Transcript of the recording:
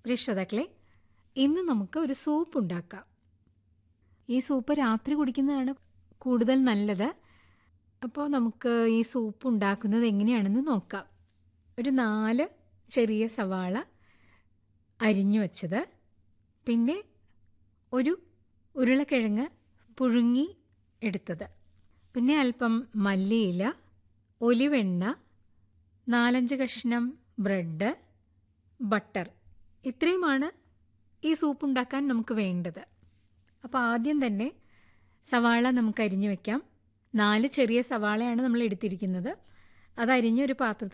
പ്രിയ ശ്രോതാക്കളെ ഇന്ന് നമുക്ക് ഒരു സൂപ്പ് ഉണ്ടാക്കാം ഈ സൂപ്പ് രാത്രി കുടിക്കുന്നതാണ് കൂടുതൽ നല്ലത് അപ്പോൾ നമുക്ക് ഈ സൂപ്പ് ഉണ്ടാക്കുന്നത് എങ്ങനെയാണെന്ന് നോക്കാം ഒരു നാല് ചെറിയ സവാള അരിഞ്ഞു വച്ചത് പിന്നെ ഒരു ഉരുളക്കിഴങ്ങ് പുഴുങ്ങി എടുത്തത് പിന്നെ അല്പം മല്ലിയില ഒലിവെണ്ണ നാലഞ്ച് കഷ്ണം ബ്രെഡ് ബട്ടർ ഇത്രയുമാണ് ഈ സൂപ്പ് ഉണ്ടാക്കാൻ നമുക്ക് വേണ്ടത് അപ്പോൾ ആദ്യം തന്നെ സവാള നമുക്ക് അരിഞ്ഞു വെക്കാം നാല് ചെറിയ സവാളയാണ് നമ്മൾ എടുത്തിരിക്കുന്നത് അത് അരിഞ്ഞൊരു പാത്രത്തിൽ